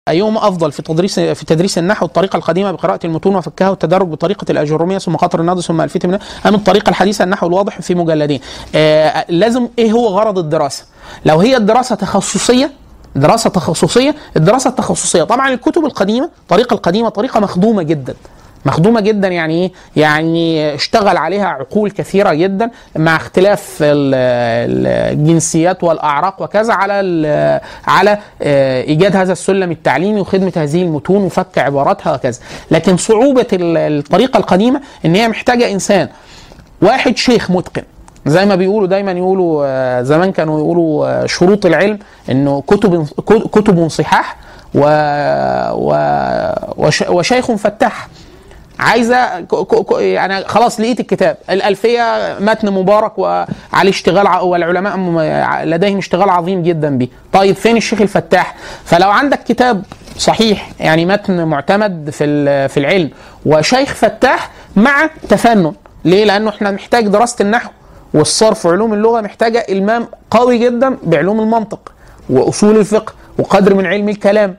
أيهما أفضل في تدريس في تدريس النحو الطريقة القديمة بقراءة المتون وفكها والتدرج بطريقة الأجرومية ثم قطر الناظر ثم ألفية من أم الطريقة الحديثة النحو الواضح في مجلدين آه لازم إيه هو غرض الدراسة لو هي الدراسة تخصصية دراسة تخصصية الدراسة التخصصية طبعا الكتب القديمة الطريقة القديمة طريقة مخدومة جدا مخدومه جدا يعني ايه؟ يعني اشتغل عليها عقول كثيره جدا مع اختلاف ال- ال- الجنسيات والاعراق وكذا على ال- على اه، ايجاد هذا السلم التعليمي وخدمه هذه المتون وفك عباراتها وكذا، لكن صعوبه ال- الطريقه القديمه ان هي محتاجه انسان واحد شيخ متقن زي ما بيقولوا دايما يقولوا آه، زمان كانوا يقولوا آه، شروط العلم انه كتب كتب صحاح و و وش- وشيخ فتاح عايزه ك- ك- ك- انا خلاص لقيت الكتاب الالفيه متن مبارك وعليه اشتغال ع- والعلماء م- لديهم اشتغال عظيم جدا به طيب فين الشيخ الفتاح فلو عندك كتاب صحيح يعني متن معتمد في ال- في العلم وشيخ فتاح مع تفنن ليه لانه احنا محتاج دراسه النحو والصرف وعلوم اللغه محتاجه المام قوي جدا بعلوم المنطق واصول الفقه وقدر من علم الكلام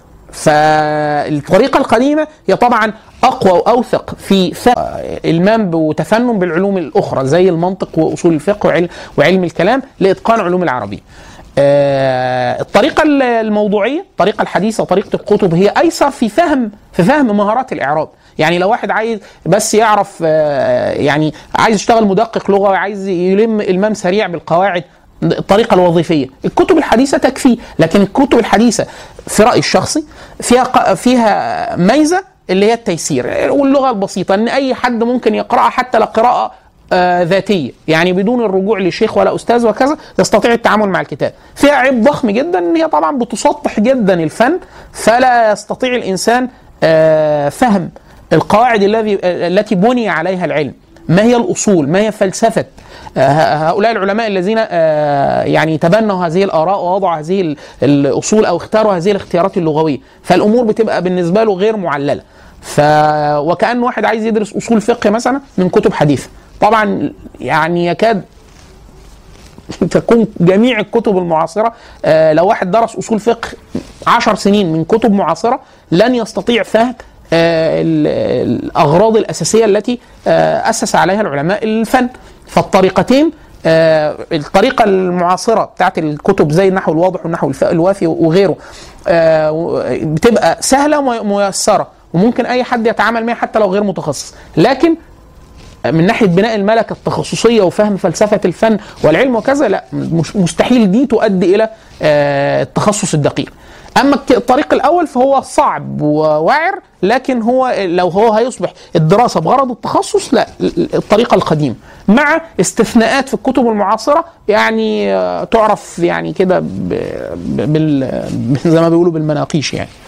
فالطريقة القديمة هي طبعا أقوى وأوثق في فهم المام وتفنن بالعلوم الأخرى زي المنطق وأصول الفقه وعلم, وعلم الكلام لإتقان علوم العربية آه، الطريقة الموضوعية الطريقة الحديثة طريقة الكتب هي أيسر في فهم في فهم مهارات الإعراب يعني لو واحد عايز بس يعرف آه، يعني عايز يشتغل مدقق لغة وعايز يلم المام سريع بالقواعد الطريقة الوظيفية الكتب الحديثة تكفي لكن الكتب الحديثة في رأيي الشخصي فيها ق- فيها ميزة اللي هي التيسير واللغة البسيطة ان اي حد ممكن يقرأها حتى لو قراءة آه، ذاتية يعني بدون الرجوع لشيخ ولا أستاذ وكذا يستطيع التعامل مع الكتاب فيها عيب ضخم جدا ان هي طبعا بتسطح جدا الفن فلا يستطيع الإنسان آه، فهم القواعد الذي التي بني عليها العلم ما هي الأصول ما هي فلسفة آه، هؤلاء العلماء الذين آه، يعني تبنوا هذه الآراء ووضعوا هذه ال- الأصول أو اختاروا هذه الاختيارات اللغوية فالأمور بتبقى بالنسبة له غير معللة ف وكأن واحد عايز يدرس أصول فقه مثلا من كتب حديثة طبعا يعني يكاد تكون جميع الكتب المعاصرة آه، لو واحد درس أصول فقه عشر سنين من كتب معاصرة لن يستطيع فهم آه، ال- الأغراض الأساسية التي آه، أسس عليها العلماء الفن فالطريقتين آه، الطريقة المعاصرة بتاعت الكتب زي النحو الواضح والنحو الف- الوافي وغيره آه، و- بتبقى سهلة وميسرة وممكن أي حد يتعامل معها حتى لو غير متخصص لكن من ناحيه بناء الملكه التخصصيه وفهم فلسفه الفن والعلم وكذا لا مش- مستحيل دي تؤدي الى آه، التخصص الدقيق اما الك- الطريق الاول فهو صعب وواعر لكن هو لو هو هيصبح الدراسه بغرض التخصص لا الطريقه القديمه مع استثناءات في الكتب المعاصره يعني آه، تعرف يعني كده ب- ب- بال زي ما بيقولوا بالمناقيش يعني